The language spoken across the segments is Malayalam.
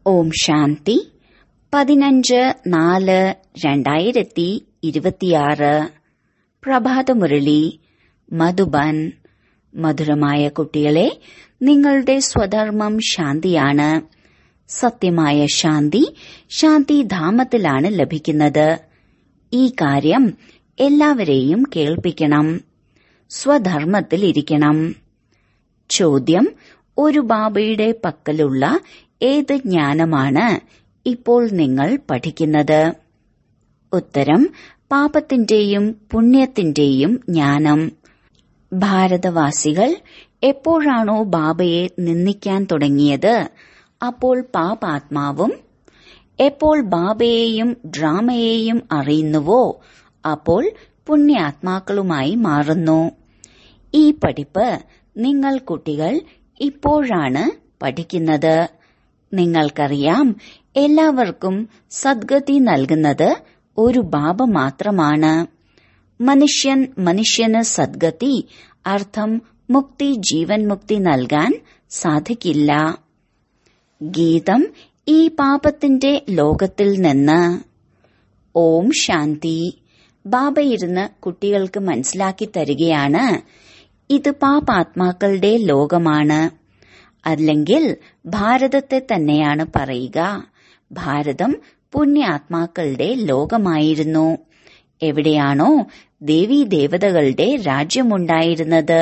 ഓം ശാന്തി പതിനഞ്ച് നാല് രണ്ടായിരത്തി ഇരുപത്തിയാറ് പ്രഭാതമുരളി മധുബൻ മധുരമായ കുട്ടികളെ നിങ്ങളുടെ സ്വധർമ്മം ശാന്തിയാണ് സത്യമായ ശാന്തി ശാന്തിധാമത്തിലാണ് ലഭിക്കുന്നത് ഈ കാര്യം എല്ലാവരെയും കേൾപ്പിക്കണം സ്വധർമ്മത്തിൽ ഇരിക്കണം ചോദ്യം ഒരു ബാബയുടെ പക്കലുള്ള ഏത് ജ്ഞാനമാണ് ഇപ്പോൾ നിങ്ങൾ പഠിക്കുന്നത് ഉത്തരം പാപത്തിന്റെയും പുണ്യത്തിന്റെയും ജ്ഞാനം ഭാരതവാസികൾ എപ്പോഴാണോ ബാബയെ നിന്ദിക്കാൻ തുടങ്ങിയത് അപ്പോൾ പാപാത്മാവും എപ്പോൾ ബാബയെയും ഡ്രാമയെയും അറിയുന്നുവോ അപ്പോൾ പുണ്യാത്മാക്കളുമായി മാറുന്നു ഈ പഠിപ്പ് നിങ്ങൾ കുട്ടികൾ ഇപ്പോഴാണ് പഠിക്കുന്നത് നിങ്ങൾക്കറിയാം എല്ലാവർക്കും സദ്ഗതി നൽകുന്നത് ഒരു ബാബ മാത്രമാണ് മനുഷ്യൻ മനുഷ്യന് സദ്ഗതി അർത്ഥം മുക്തി ജീവൻ മുക്തി നൽകാൻ സാധിക്കില്ല ഗീതം ഈ പാപത്തിന്റെ ലോകത്തിൽ നിന്ന് ഓം ശാന്തി ബാബ ഇരുന്ന് കുട്ടികൾക്ക് മനസ്സിലാക്കി തരികയാണ് ഇത് പാപാത്മാക്കളുടെ ലോകമാണ് അല്ലെങ്കിൽ ഭാരതത്തെ തന്നെയാണ് പറയുക ഭാരതം പുണ്യാത്മാക്കളുടെ ലോകമായിരുന്നു എവിടെയാണോ ദേവീ ദേവതകളുടെ രാജ്യമുണ്ടായിരുന്നത്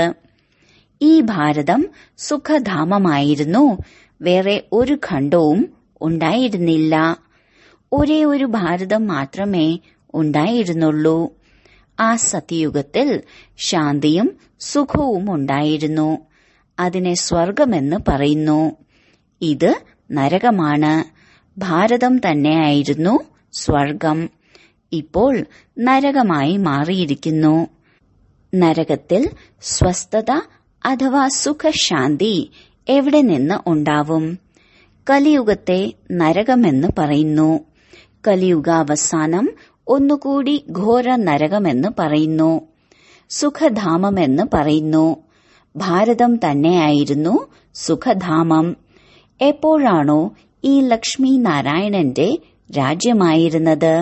ഈ ഭാരതം സുഖധാമമായിരുന്നു വേറെ ഒരു ഖണ്ഡവും ഉണ്ടായിരുന്നില്ല ഒരേ ഒരു ഭാരതം മാത്രമേ ഉണ്ടായിരുന്നുള്ളൂ ആ സത്യയുഗത്തിൽ ശാന്തിയും സുഖവും ഉണ്ടായിരുന്നു അതിനെ സ്വർഗമെന്ന് പറയുന്നു ഇത് നരകമാണ് ഭാരതം തന്നെയായിരുന്നു സ്വർഗം ഇപ്പോൾ നരകമായി മാറിയിരിക്കുന്നു നരകത്തിൽ സ്വസ്ഥത അഥവാ സുഖശാന്തി എവിടെ നിന്ന് ഉണ്ടാവും കലിയുഗത്തെ നരകമെന്ന് പറയുന്നു കലിയുഗ അവസാനം ഒന്നുകൂടി ഘോര നരകമെന്ന് പറയുന്നു സുഖധാമമെന്ന് പറയുന്നു ഭാരതം തന്നെയായിരുന്നു സുഖധാമം എപ്പോഴാണോ ഈ ലക്ഷ്മി നാരായണന്റെ രാജ്യമായിരുന്നത്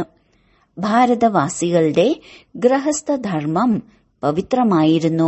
ഭാരതവാസികളുടെ ഗൃഹസ്ഥധർമ്മം പവിത്രമായിരുന്നു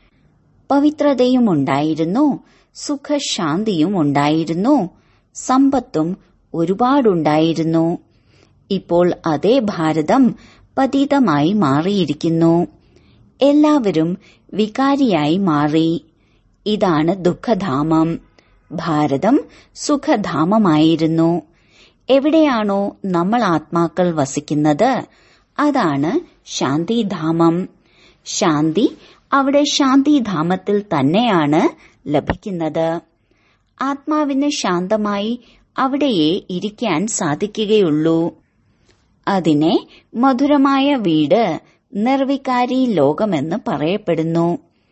പവിത്രതയും ഉണ്ടായിരുന്നു സുഖശാന്തിയും ഉണ്ടായിരുന്നു സമ്പത്തും ഒരുപാടുണ്ടായിരുന്നു ഇപ്പോൾ അതേ ഭാരതം പതീതമായി മാറിയിരിക്കുന്നു എല്ലാവരും വികാരിയായി മാറി ഇതാണ് ദുഃഖധാമം ഭാരതം സുഖധാമമായിരുന്നു എവിടെയാണോ നമ്മൾ ആത്മാക്കൾ വസിക്കുന്നത് അതാണ് ശാന്തിധാമം ശാന്തി അവിടെ ശാന്തിധാമത്തിൽ തന്നെയാണ് ലഭിക്കുന്നത് ആത്മാവിന് ശാന്തമായി അവിടെയേ ഇരിക്കാൻ സാധിക്കുകയുള്ളൂ അതിനെ മധുരമായ വീട് നിർവികാരി ലോകമെന്ന് പറയപ്പെടുന്നു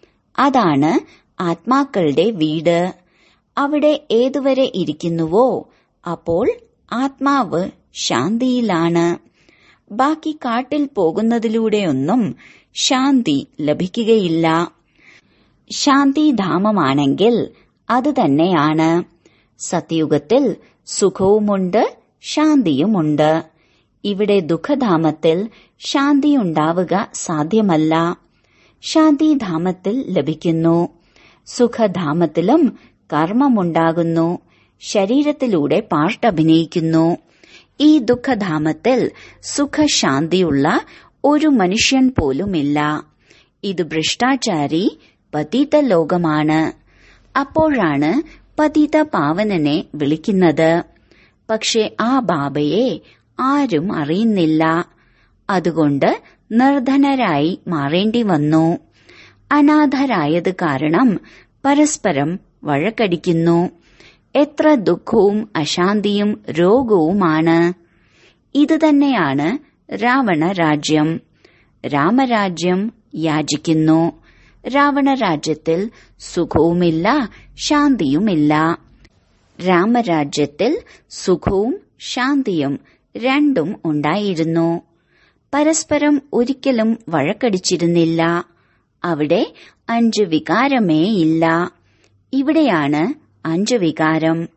അതാണ് ആത്മാക്കളുടെ വീട് അവിടെ ഏതുവരെ ഇരിക്കുന്നുവോ അപ്പോൾ ആത്മാവ് ശാന്തിയിലാണ് ബാക്കി കാട്ടിൽ പോകുന്നതിലൂടെയൊന്നും ശാന്തി ലഭിക്കുകയില്ല ശാന്തിധാമമാണെങ്കിൽ അത് തന്നെയാണ് സത്യയുഗത്തിൽ സുഖവുമുണ്ട് ശാന്തിയുമുണ്ട് ഇവിടെ ദുഃഖധാമത്തിൽ ശാന്തിയുണ്ടാവുക സാധ്യമല്ല ശാന്തിധാമത്തിൽ ലഭിക്കുന്നു സുഖധാമത്തിലും കർമ്മമുണ്ടാകുന്നു ശരീരത്തിലൂടെ പാർട്ടഭിനയിക്കുന്നു ഈ ദുഃഖധാമത്തിൽ സുഖശാന്തിയുള്ള ഒരു മനുഷ്യൻ പോലുമില്ല ഇത് ഭ്രഷ്ടാചാരി പതീത ലോകമാണ് അപ്പോഴാണ് പതിത പാവനനെ വിളിക്കുന്നത് പക്ഷെ ആ ബാബയെ ആരും അറിയുന്നില്ല അതുകൊണ്ട് നിർധനരായി മാറേണ്ടി വന്നു അനാഥരായത് കാരണം പരസ്പരം വഴക്കടിക്കുന്നു എത്ര ദുഃഖവും അശാന്തിയും രോഗവുമാണ് ഇത് തന്നെയാണ് രാവണ രാജ്യം രാമരാജ്യം യാചിക്കുന്നു രാവണ രാജ്യത്തിൽ സുഖവുമില്ല ശാന്തിയുമില്ല രാമരാജ്യത്തിൽ സുഖവും ശാന്തിയും രണ്ടും ഉണ്ടായിരുന്നു പരസ്പരം ഒരിക്കലും വഴക്കടിച്ചിരുന്നില്ല അവിടെ അഞ്ച് വികാരമേ ഇല്ല ഇവിടെയാണ് അഞ്ച് വികാരം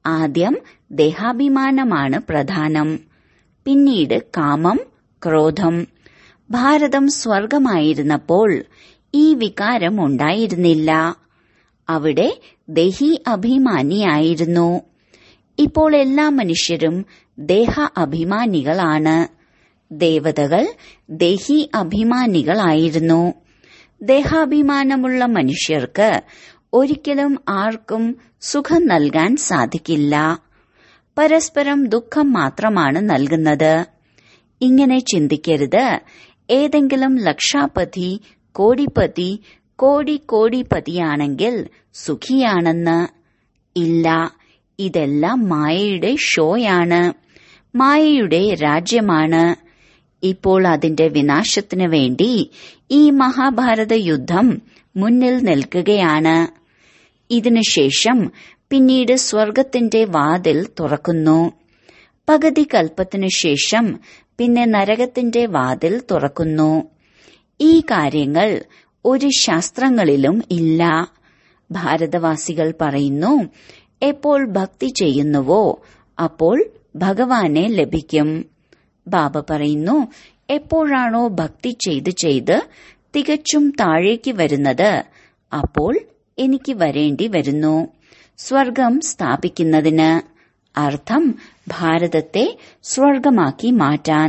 ആദ്യം ദേഹാഭിമാനമാണ് പ്രധാനം പിന്നീട് കാമം ക്രോധം ഭാരതം സ്വർഗമായിരുന്നപ്പോൾ ഈ വികാരം ഉണ്ടായിരുന്നില്ല അവിടെ ദേഹി അഭിമാനിയായിരുന്നു ഇപ്പോൾ എല്ലാ മനുഷ്യരും ദേഹ അഭിമാനികളാണ് ദേവതകൾ ദേഹി അഭിമാനികളായിരുന്നു ദേഹാഭിമാനമുള്ള മനുഷ്യർക്ക് ഒരിക്കലും ആർക്കും സുഖം നൽകാൻ സാധിക്കില്ല പരസ്പരം ദുഃഖം മാത്രമാണ് നൽകുന്നത് ഇങ്ങനെ ചിന്തിക്കരുത് ഏതെങ്കിലും ലക്ഷാപതി കോടിപതി കോടി കോടിപതിയാണെങ്കിൽ സുഖിയാണെന്ന് ഇല്ല ഇതെല്ലാം മായയുടെ ഷോയാണ് മായയുടെ രാജ്യമാണ് ഇപ്പോൾ അതിന്റെ വിനാശത്തിനു വേണ്ടി ഈ മഹാഭാരത യുദ്ധം മുന്നിൽ നിൽക്കുകയാണ് ഇതിനുശേഷം പിന്നീട് സ്വർഗത്തിന്റെ വാതിൽ തുറക്കുന്നു പകുതി കൽപ്പത്തിനു ശേഷം പിന്നെ നരകത്തിന്റെ വാതിൽ തുറക്കുന്നു ഈ കാര്യങ്ങൾ ഒരു ശാസ്ത്രങ്ങളിലും ഇല്ല ഭാരതവാസികൾ പറയുന്നു എപ്പോൾ ഭക്തി ചെയ്യുന്നുവോ അപ്പോൾ ഭഗവാനെ ലഭിക്കും ബാബ പറയുന്നു എപ്പോഴാണോ ഭക്തി ചെയ്ത് ചെയ്ത് തികച്ചും താഴേക്ക് വരുന്നത് അപ്പോൾ എനിക്ക് വരേണ്ടി വരുന്നു സ്വർഗം സ്ഥാപിക്കുന്നതിന് അർത്ഥം ഭാരതത്തെ സ്വർഗമാക്കി മാറ്റാൻ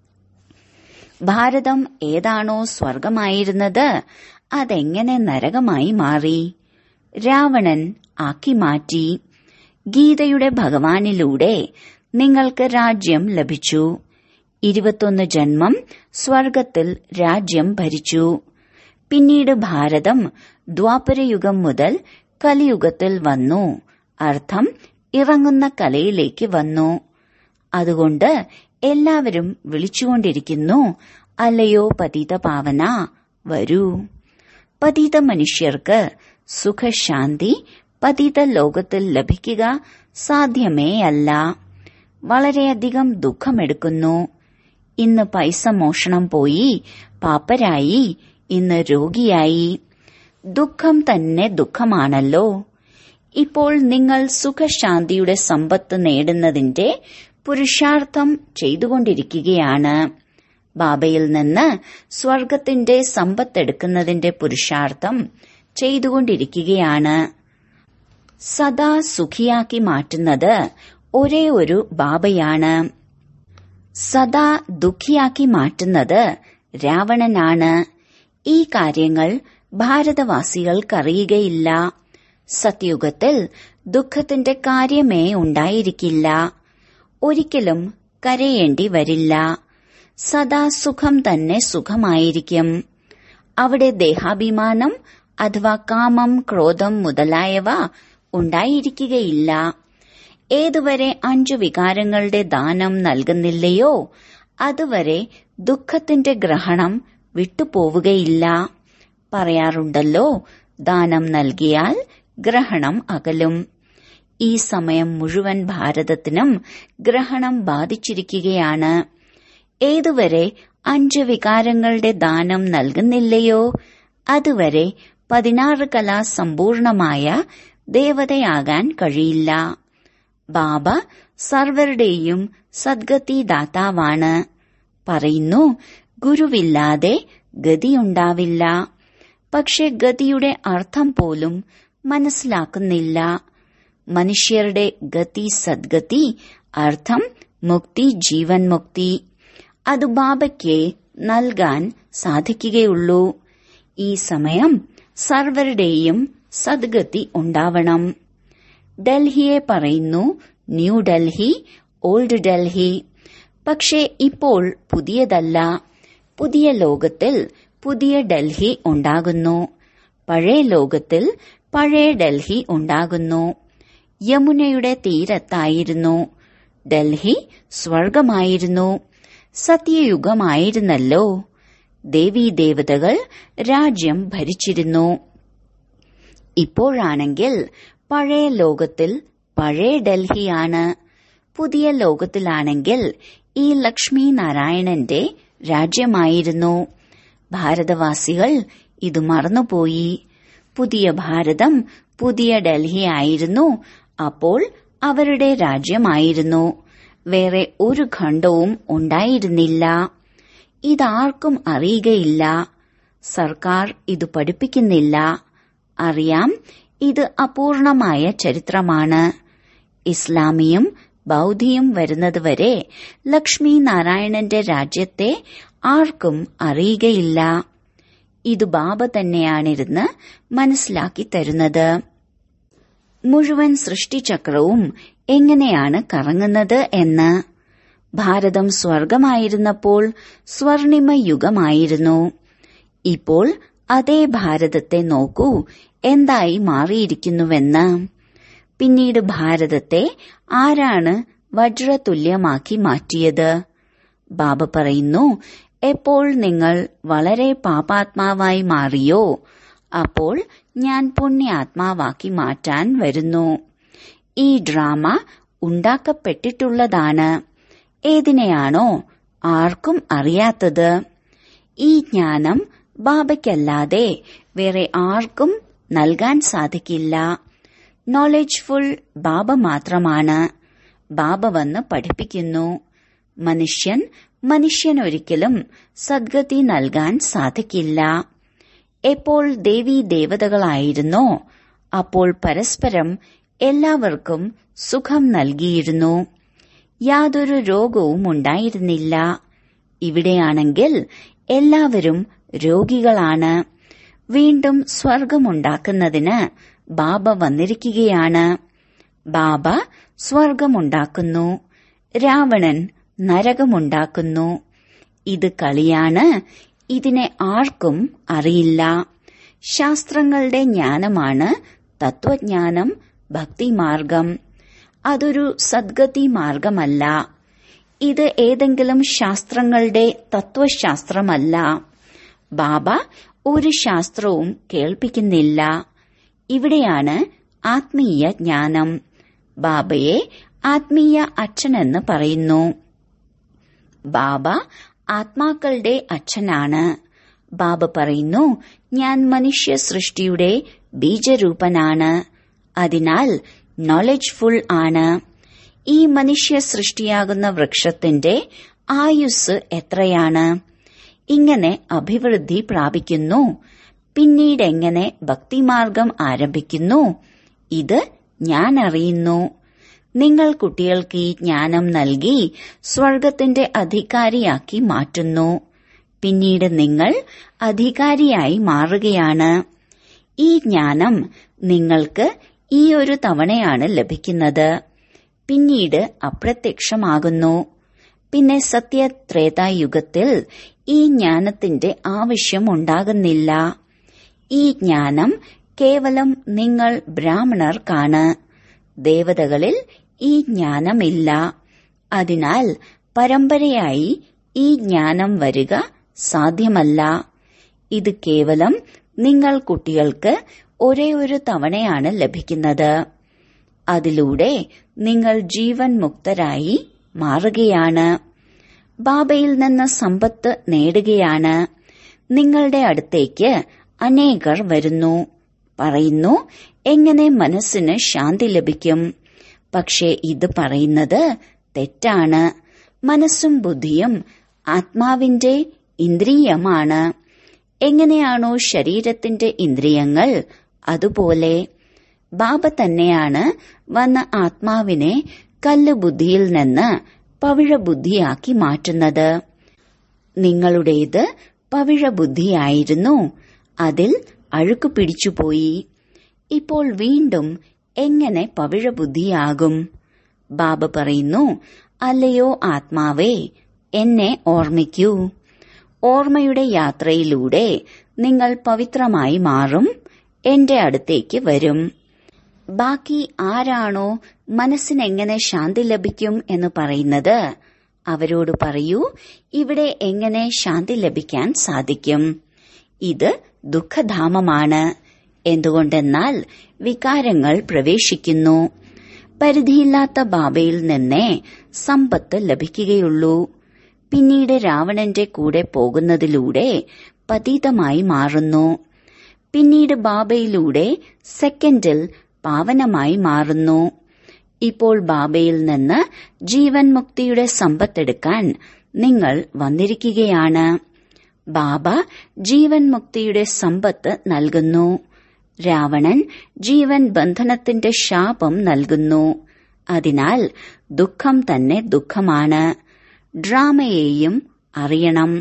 ഭാരതം ഏതാണോ സ്വർഗമായിരുന്നത് അതെങ്ങനെ നരകമായി മാറി രാവണൻ ആക്കി മാറ്റി ഗീതയുടെ ഭഗവാനിലൂടെ നിങ്ങൾക്ക് രാജ്യം ലഭിച്ചു ഇരുപത്തൊന്ന് ജന്മം സ്വർഗത്തിൽ രാജ്യം ഭരിച്ചു പിന്നീട് ഭാരതം ദ്വാപരയുഗം മുതൽ കലിയുഗത്തിൽ വന്നു അർത്ഥം ഇറങ്ങുന്ന കലയിലേക്ക് വന്നു അതുകൊണ്ട് എല്ലാവരും വിളിച്ചുകൊണ്ടിരിക്കുന്നു അല്ലയോ പതിത പാവന വരൂ പതിത മനുഷ്യർക്ക് സുഖശാന്തി പതിത ലോകത്തിൽ ലഭിക്കുക സാധ്യമേ അല്ല വളരെയധികം ദുഃഖമെടുക്കുന്നു ഇന്ന് പൈസ മോഷണം പോയി പാപ്പരായി ഇന്ന് രോഗിയായി ദുഃഖം തന്നെ ദുഃഖമാണല്ലോ ഇപ്പോൾ നിങ്ങൾ സുഖശാന്തിയുടെ സമ്പത്ത് നേടുന്നതിന്റെ പുരുഷാർത്ഥം ചെയ്തുകൊണ്ടിരിക്കുകയാണ് ബാബയിൽ നിന്ന് സ്വർഗത്തിന്റെ സമ്പത്തെടുക്കുന്നതിന്റെ പുരുഷാർത്ഥം ചെയ്തുകൊണ്ടിരിക്കുകയാണ് സദാ സുഖിയാക്കി മാറ്റുന്നത് ഒരേ ഒരു ബാബയാണ് സദാ ദുഃഖിയാക്കി മാറ്റുന്നത് രാവണനാണ് ഈ കാര്യങ്ങൾ ഭാരതവാസികൾക്കറിയുകയില്ല സത്യുഗത്തിൽ ദുഃഖത്തിന്റെ കാര്യമേ ഉണ്ടായിരിക്കില്ല ഒരിക്കലും കരയേണ്ടി വരില്ല സദാ സുഖം തന്നെ സുഖമായിരിക്കും അവിടെ ദേഹാഭിമാനം അഥവാ കാമം ക്രോധം മുതലായവ ഉണ്ടായിരിക്കുകയില്ല ഏതുവരെ അഞ്ചു വികാരങ്ങളുടെ ദാനം നൽകുന്നില്ലയോ അതുവരെ ദുഃഖത്തിന്റെ ഗ്രഹണം വിട്ടുപോവുകയില്ല പറയാറുണ്ടല്ലോ ദാനം നൽകിയാൽ ഗ്രഹണം അകലും ഈ സമയം മുഴുവൻ ഭാരതത്തിനും ഗ്രഹണം ബാധിച്ചിരിക്കുകയാണ് ഏതുവരെ അഞ്ച് വികാരങ്ങളുടെ ദാനം നൽകുന്നില്ലയോ അതുവരെ പതിനാറ് കല സമ്പൂർണമായ ദേവതയാകാൻ കഴിയില്ല ബാബ സർവരുടെയും സദ്ഗതി ദാതാവാണ് പറയുന്നു ഗുരുവില്ലാതെ ഗതിയുണ്ടാവില്ല പക്ഷെ ഗതിയുടെ അർത്ഥം പോലും മനസ്സിലാക്കുന്നില്ല മനുഷ്യരുടെ ഗതി സദ്ഗതി അർത്ഥം മുക്തി ജീവൻ മുക്തി അത് ബാബയ്ക്ക് നൽകാൻ സാധിക്കുകയുള്ളൂ ഈ സമയം സർവരുടെയും സദ്ഗതി ഉണ്ടാവണം ഡൽഹിയെ പറയുന്നു ന്യൂ ഡൽഹി ഓൾഡ് ഡൽഹി പക്ഷേ ഇപ്പോൾ പുതിയതല്ല പുതിയ ലോകത്തിൽ പുതിയ ഡൽഹി ഉണ്ടാകുന്നു പഴയ ലോകത്തിൽ പഴയ ഡൽഹി ഉണ്ടാകുന്നു യമുനയുടെ തീരത്തായിരുന്നു ഡൽഹി സ്വർഗമായിരുന്നു സത്യയുഗമായിരുന്നല്ലോ ദേവീദേവതകൾ രാജ്യം ഭരിച്ചിരുന്നു ഇപ്പോഴാണെങ്കിൽ പഴയ ലോകത്തിൽ പഴയ ഡൽഹിയാണ് പുതിയ ലോകത്തിലാണെങ്കിൽ ഈ ലക്ഷ്മി നാരായണന്റെ രാജ്യമായിരുന്നു ഭാരതവാസികൾ ഇത് മറന്നുപോയി പുതിയ ഭാരതം പുതിയ ഡൽഹി ആയിരുന്നു അപ്പോൾ അവരുടെ രാജ്യമായിരുന്നു വേറെ ഒരു ഖണ്ഡവും ഉണ്ടായിരുന്നില്ല ഇതാർക്കും അറിയുകയില്ല സർക്കാർ ഇത് പഠിപ്പിക്കുന്നില്ല അറിയാം ഇത് അപൂർണമായ ചരിത്രമാണ് ഇസ്ലാമിയും ബൗദ്ധിയും വരുന്നതുവരെ ലക്ഷ്മി നാരായണന്റെ രാജ്യത്തെ ആർക്കും അറിയുകയില്ല ഇത് ബാബ തന്നെയാണിരുന്ന് മനസ്സിലാക്കി തരുന്നത് മുഴുവൻ സൃഷ്ടിചക്രവും എങ്ങനെയാണ് കറങ്ങുന്നത് എന്ന് ഭാരതം സ്വർഗമായിരുന്നപ്പോൾ സ്വർണിമ യുഗമായിരുന്നു ഇപ്പോൾ അതേ ഭാരതത്തെ നോക്കൂ എന്തായി മാറിയിരിക്കുന്നുവെന്ന് പിന്നീട് ഭാരതത്തെ ആരാണ് വജ്രതുല്യമാക്കി മാറ്റിയത് ബാബ പറയുന്നു എപ്പോൾ നിങ്ങൾ വളരെ പാപാത്മാവായി മാറിയോ അപ്പോൾ ഞാൻ പുണ്യാത്മാവാക്കി മാറ്റാൻ വരുന്നു ഈ ഡ്രാമ ഉണ്ടാക്കപ്പെട്ടിട്ടുള്ളതാണ് ഏതിനെയാണോ ആർക്കും അറിയാത്തത് ഈ ജ്ഞാനം ബാബയ്ക്കല്ലാതെ വേറെ ആർക്കും നൽകാൻ സാധിക്കില്ല നോളജ്ഫുൾ ബാബ മാത്രമാണ് ബാബ വന്ന് പഠിപ്പിക്കുന്നു മനുഷ്യൻ മനുഷ്യനൊരിക്കലും സദ്ഗതി നൽകാൻ സാധിക്കില്ല എപ്പോൾ ദേവീ ദേവതകളായിരുന്നോ അപ്പോൾ പരസ്പരം എല്ലാവർക്കും സുഖം നൽകിയിരുന്നു യാതൊരു രോഗവും ഉണ്ടായിരുന്നില്ല ഇവിടെയാണെങ്കിൽ എല്ലാവരും രോഗികളാണ് വീണ്ടും സ്വർഗമുണ്ടാക്കുന്നതിന് ബാബ വന്നിരിക്കുകയാണ് ബാബ സ്വർഗമുണ്ടാക്കുന്നു രാവണൻ നരകമുണ്ടാക്കുന്നു ഇത് കളിയാണ് ഇതിനെ ആർക്കും അറിയില്ല ശാസ്ത്രങ്ങളുടെ ജ്ഞാനമാണ് തത്വജ്ഞാനം ഭക്തിമാർഗം അതൊരു സദ്ഗതി മാർഗമല്ല ഇത് ഏതെങ്കിലും ശാസ്ത്രങ്ങളുടെ തത്വശാസ്ത്രമല്ല ബാബ ഒരു ശാസ്ത്രവും കേൾപ്പിക്കുന്നില്ല ഇവിടെയാണ് ആത്മീയ ജ്ഞാനം ബാബയെ ആത്മീയ അച്ഛനെന്ന് പറയുന്നു ബാബ ആത്മാക്കളുടെ അച്ഛനാണ് ബാബ പറയുന്നു ഞാൻ മനുഷ്യ സൃഷ്ടിയുടെ ബീജരൂപനാണ് അതിനാൽ നോളജ്ഫുൾ ആണ് ഈ മനുഷ്യ സൃഷ്ടിയാകുന്ന വൃക്ഷത്തിന്റെ ആയുസ് എത്രയാണ് ഇങ്ങനെ അഭിവൃദ്ധി പ്രാപിക്കുന്നു പിന്നീട് എങ്ങനെ ഭക്തിമാർഗം ആരംഭിക്കുന്നു ഇത് ഞാൻ അറിയുന്നു നിങ്ങൾ കുട്ടികൾക്ക് ഈ ജ്ഞാനം നൽകി സ്വർഗത്തിന്റെ അധികാരിയാക്കി മാറ്റുന്നു പിന്നീട് നിങ്ങൾ അധികാരിയായി മാറുകയാണ് ഈ ജ്ഞാനം നിങ്ങൾക്ക് ഈ ഒരു തവണയാണ് ലഭിക്കുന്നത് പിന്നീട് അപ്രത്യക്ഷമാകുന്നു പിന്നെ സത്യത്രേതായുഗത്തിൽ ഈ ജ്ഞാനത്തിന്റെ ആവശ്യം ഉണ്ടാകുന്നില്ല ഈ ജ്ഞാനം കേവലം നിങ്ങൾ ബ്രാഹ്മണർക്കാണ് ദേവതകളിൽ ഈ ജ്ഞാനമില്ല അതിനാൽ പരമ്പരയായി ഈ ജ്ഞാനം വരിക സാധ്യമല്ല ഇത് കേവലം നിങ്ങൾ കുട്ടികൾക്ക് ഒരേ ഒരു തവണയാണ് ലഭിക്കുന്നത് അതിലൂടെ നിങ്ങൾ ജീവൻ മുക്തരായി മാറുകയാണ് ബാബയിൽ നിന്ന് സമ്പത്ത് നേടുകയാണ് നിങ്ങളുടെ അടുത്തേക്ക് അനേകർ വരുന്നു പറയുന്നു എങ്ങനെ മനസ്സിന് ശാന്തി ലഭിക്കും പക്ഷേ ഇത് പറയുന്നത് തെറ്റാണ് മനസ്സും ബുദ്ധിയും ആത്മാവിന്റെ ഇന്ദ്രിയമാണ് എങ്ങനെയാണോ ശരീരത്തിന്റെ ഇന്ദ്രിയങ്ങൾ അതുപോലെ ബാബ തന്നെയാണ് വന്ന് ആത്മാവിനെ കല്ല് ബുദ്ധിയിൽ നിന്ന് പവിഴ ബുദ്ധിയാക്കി മാറ്റുന്നത് നിങ്ങളുടേത് പവിഴ ബുദ്ധിയായിരുന്നു അതിൽ അഴുക്ക് പിടിച്ചുപോയി ഇപ്പോൾ വീണ്ടും എങ്ങനെ പവിഴ ബുദ്ധിയാകും ബാബ പറയുന്നു അല്ലയോ ആത്മാവേ എന്നെ ഓർമ്മിക്കൂ ഓർമ്മയുടെ യാത്രയിലൂടെ നിങ്ങൾ പവിത്രമായി മാറും എന്റെ അടുത്തേക്ക് വരും ബാക്കി ആരാണോ മനസ്സിനെങ്ങനെ ശാന്തി ലഭിക്കും എന്ന് പറയുന്നത് അവരോട് പറയൂ ഇവിടെ എങ്ങനെ ശാന്തി ലഭിക്കാൻ സാധിക്കും ഇത് ദുഃഖധാമമാണ് എന്തുകൊണ്ടെന്നാൽ വികാരങ്ങൾ പ്രവേശിക്കുന്നു പരിധിയില്ലാത്ത ബാബയിൽ നിന്നേ സമ്പത്ത് ലഭിക്കുകയുള്ളൂ പിന്നീട് രാവണന്റെ കൂടെ പോകുന്നതിലൂടെ പതീതമായി മാറുന്നു പിന്നീട് ബാബയിലൂടെ സെക്കൻഡിൽ പാവനമായി മാറുന്നു ഇപ്പോൾ ബാബയിൽ നിന്ന് ജീവൻ മുക്തിയുടെ സമ്പത്തെടുക്കാൻ നിങ്ങൾ വന്നിരിക്കുകയാണ് ബാബ ജീവൻ മുക്തിയുടെ സമ്പത്ത് നൽകുന്നു രാവണൻ ജീവൻ ബന്ധനത്തിന്റെ ശാപം നൽകുന്നു അതിനാൽ ദുഃഖം തന്നെ ദുഃഖമാണ് ഡ്രാമയെയും അറിയണം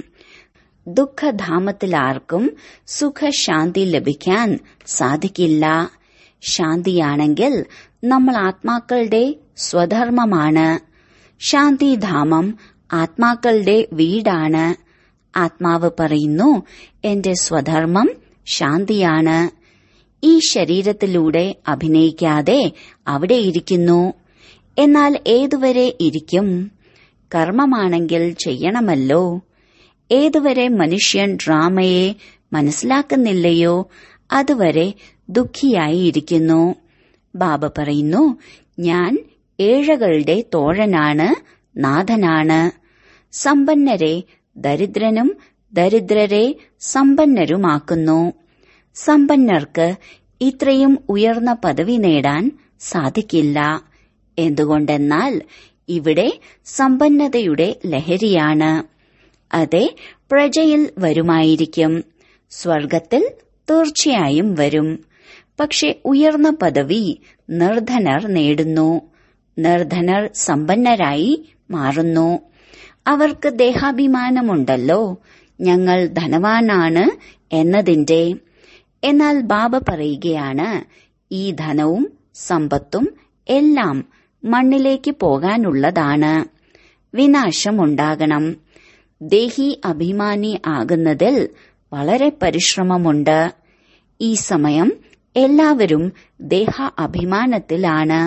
ദുഃഖധാമത്തിലാർക്കും സുഖശാന്തി ലഭിക്കാൻ സാധിക്കില്ല ശാന്തിയാണെങ്കിൽ നമ്മൾ ആത്മാക്കളുടെ സ്വധർമ്മമാണ് ശാന്തിധാമം ആത്മാക്കളുടെ വീടാണ് ആത്മാവ് പറയുന്നു എന്റെ സ്വധർമ്മം ശാന്തിയാണ് ഈ ശരീരത്തിലൂടെ അഭിനയിക്കാതെ അവിടെ ഇരിക്കുന്നു എന്നാൽ ഏതുവരെ ഇരിക്കും കർമ്മമാണെങ്കിൽ ചെയ്യണമല്ലോ ഏതുവരെ മനുഷ്യൻ ഡ്രാമയെ മനസ്സിലാക്കുന്നില്ലയോ അതുവരെ ദുഃഖിയായി ഇരിക്കുന്നു ബാബ പറയുന്നു ഞാൻ ഏഴകളുടെ തോഴനാണ് നാഥനാണ് സമ്പന്നരെ ദരിദ്രനും ദരിദ്രരെ സമ്പന്നരുമാക്കുന്നു സമ്പന്നർക്ക് ഇത്രയും ഉയർന്ന പദവി നേടാൻ സാധിക്കില്ല എന്തുകൊണ്ടെന്നാൽ ഇവിടെ സമ്പന്നതയുടെ ലഹരിയാണ് അതെ പ്രജയിൽ വരുമായിരിക്കും സ്വർഗത്തിൽ തീർച്ചയായും വരും പക്ഷെ ഉയർന്ന പദവി നിർധനർ നേടുന്നു നിർധനർ സമ്പന്നരായി മാറുന്നു അവർക്ക് ദേഹാഭിമാനമുണ്ടല്ലോ ഞങ്ങൾ ധനവാനാണ് എന്നതിന്റെ എന്നാൽ ബാബ പറയുകയാണ് ഈ ധനവും സമ്പത്തും എല്ലാം മണ്ണിലേക്ക് പോകാനുള്ളതാണ് വിനാശമുണ്ടാകണം ദേഹി അഭിമാനി ആകുന്നതിൽ വളരെ പരിശ്രമമുണ്ട് ഈ സമയം എല്ലാവരും ദേഹ അഭിമാനത്തിലാണ്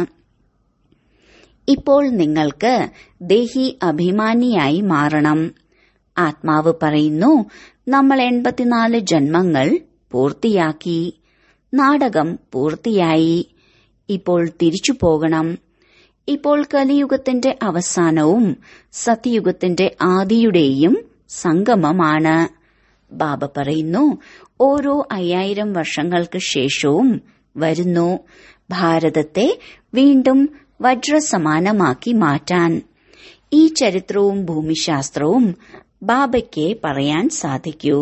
ഇപ്പോൾ നിങ്ങൾക്ക് ദേഹി അഭിമാനിയായി മാറണം ആത്മാവ് പറയുന്നു നമ്മൾ എൺപത്തിനാല് ജന്മങ്ങൾ പൂർത്തിയാക്കി നാടകം പൂർത്തിയായി ഇപ്പോൾ തിരിച്ചു പോകണം ഇപ്പോൾ കലിയുഗത്തിന്റെ അവസാനവും സത്യയുഗത്തിന്റെ ആദിയുടെയും സംഗമമാണ് ബാബ പറയുന്നു ഓരോ അയ്യായിരം വർഷങ്ങൾക്ക് ശേഷവും വരുന്നു ഭാരതത്തെ വീണ്ടും വജ്രസമാനമാക്കി മാറ്റാൻ ഈ ചരിത്രവും ഭൂമിശാസ്ത്രവും ബാബയ്ക്ക് പറയാൻ സാധിക്കൂ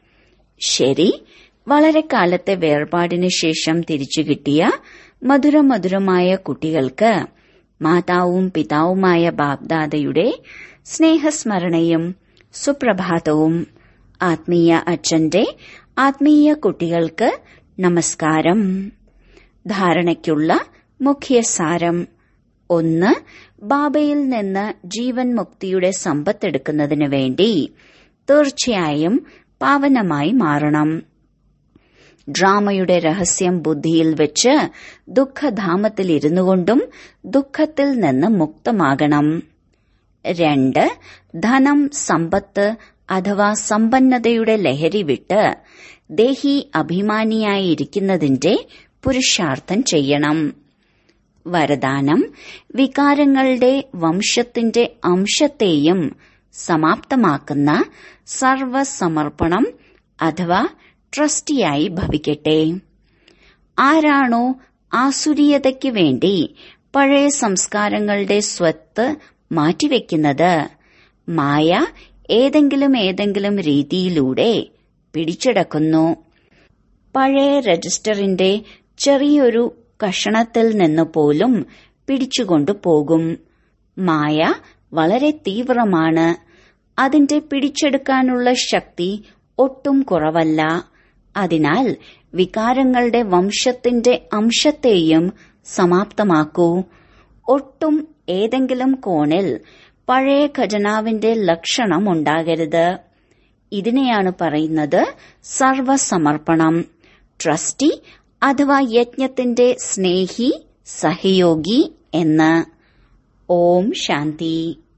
ശരി വളരെ കാലത്തെ വേർപാടിന് ശേഷം തിരിച്ചു കിട്ടിയ മധുരമധുരമായ കുട്ടികൾക്ക് മാതാവും പിതാവുമായ ബാബ്ദാദയുടെ സ്നേഹസ്മരണയും സുപ്രഭാതവും ആത്മീയ അച്ഛന്റെ ആത്മീയ കുട്ടികൾക്ക് നമസ്കാരം ധാരണയ്ക്കുള്ള മുഖ്യസാരം ഒന്ന് ബാബയിൽ നിന്ന് ജീവൻ മുക്തിയുടെ സമ്പത്തെടുക്കുന്നതിന് വേണ്ടി തീർച്ചയായും പാവനമായി മാറണം ഡ്രാമയുടെ രഹസ്യം ബുദ്ധിയിൽ വെച്ച് ദുഃഖധാമത്തിൽ കൊണ്ടും ദുഃഖത്തിൽ നിന്ന് മുക്തമാകണം രണ്ട് ധനം സമ്പത്ത് അഥവാ സമ്പന്നതയുടെ ലഹരി വിട്ട് ദേഹി അഭിമാനിയായിരിക്കുന്നതിന്റെ പുരുഷാർത്ഥം ചെയ്യണം വരദാനം വികാരങ്ങളുടെ വംശത്തിന്റെ അംശത്തെയും സമാപ്തമാക്കുന്ന സർവസമർപ്പണം അഥവാ ട്രസ്റ്റിയായി ഭവിക്കട്ടെ ആരാണോ ആസുരീയതയ്ക്ക് വേണ്ടി പഴയ സംസ്കാരങ്ങളുടെ സ്വത്ത് മാറ്റിവെക്കുന്നത് മായ ഏതെങ്കിലും ഏതെങ്കിലും രീതിയിലൂടെ പിടിച്ചടക്കുന്നു പഴയ രജിസ്റ്ററിന്റെ ചെറിയൊരു കഷണത്തിൽ നിന്ന് പോലും പിടിച്ചുകൊണ്ടു പോകും മായ വളരെ തീവ്രമാണ് അതിന്റെ പിടിച്ചെടുക്കാനുള്ള ശക്തി ഒട്ടും കുറവല്ല അതിനാൽ വികാരങ്ങളുടെ വംശത്തിന്റെ അംശത്തെയും സമാപ്തമാക്കൂ ഒട്ടും ഏതെങ്കിലും കോണിൽ പഴയ ഖജനാവിന്റെ ലക്ഷണം ഉണ്ടാകരുത് ഇതിനെയാണ് പറയുന്നത് സർവസമർപ്പണം ട്രസ്റ്റി അഥവാ യജ്ഞത്തിന്റെ സ്നേഹി സഹയോഗി എന്ന് ഓം ശാന്തി